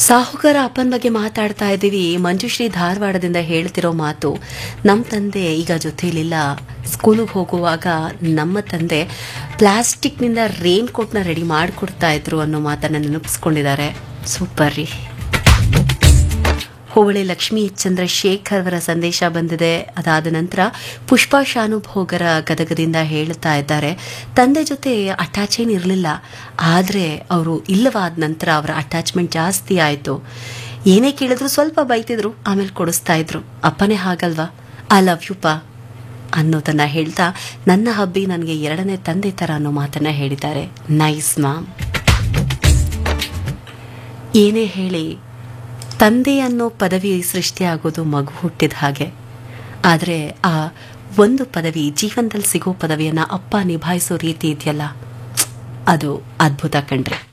ಸಾಹುಕಾರ ಅಪ್ಪನ ಬಗ್ಗೆ ಮಾತಾಡ್ತಾ ಇದ್ದೀವಿ ಮಂಜುಶ್ರೀ ಧಾರವಾಡದಿಂದ ಹೇಳ್ತಿರೋ ಮಾತು ನಮ್ಮ ತಂದೆ ಈಗ ಜೊತೆಲಿಲ್ಲ ಸ್ಕೂಲಿಗೆ ಹೋಗುವಾಗ ನಮ್ಮ ತಂದೆ ಪ್ಲಾಸ್ಟಿಕ್ನಿಂದ ರೇನ್ ಕೋಟ್ನ ರೆಡಿ ಮಾಡಿಕೊಡ್ತಾ ಇದ್ರು ಅನ್ನೋ ಮಾತನ್ನ ನೆನಪಿಸ್ಕೊಂಡಿದ್ದಾರೆ ಸೂಪರ್ ರೀ ಹೋಬಳಿ ಲಕ್ಷ್ಮೀ ಚಂದ್ರಶೇಖರ್ ಅವರ ಸಂದೇಶ ಬಂದಿದೆ ಅದಾದ ನಂತರ ಪುಷ್ಪಾ ಶಾನುಭೋಗರ ಗದಗದಿಂದ ಹೇಳ್ತಾ ಇದ್ದಾರೆ ತಂದೆ ಜೊತೆ ಅಟ್ಯಾಚ್ ಏನು ಇರಲಿಲ್ಲ ಆದರೆ ಅವರು ಇಲ್ಲವಾದ ನಂತರ ಅವರ ಅಟ್ಯಾಚ್ಮೆಂಟ್ ಜಾಸ್ತಿ ಆಯಿತು ಏನೇ ಕೇಳಿದ್ರು ಸ್ವಲ್ಪ ಬೈತಿದ್ರು ಆಮೇಲೆ ಕೊಡಿಸ್ತಾ ಇದ್ರು ಅಪ್ಪನೇ ಹಾಗಲ್ವಾ ಐ ಲವ್ ಯು ಪಾ ಅನ್ನೋದನ್ನ ಹೇಳ್ತಾ ನನ್ನ ಹಬ್ಬಿ ನನಗೆ ಎರಡನೇ ತಂದೆ ಥರ ಅನ್ನೋ ಮಾತನ್ನ ಹೇಳಿದ್ದಾರೆ ನೈಸ್ ಮಾಮ್ ಏನೇ ಹೇಳಿ ತಂದೆ ಅನ್ನೋ ಪದವಿ ಸೃಷ್ಟಿಯಾಗೋದು ಮಗು ಹುಟ್ಟಿದ ಹಾಗೆ ಆದರೆ ಆ ಒಂದು ಪದವಿ ಜೀವನದಲ್ಲಿ ಸಿಗೋ ಪದವಿಯನ್ನ ಅಪ್ಪ ನಿಭಾಯಿಸೋ ರೀತಿ ಇದೆಯಲ್ಲ ಅದು ಅದ್ಭುತ ಕಣ್ರಿ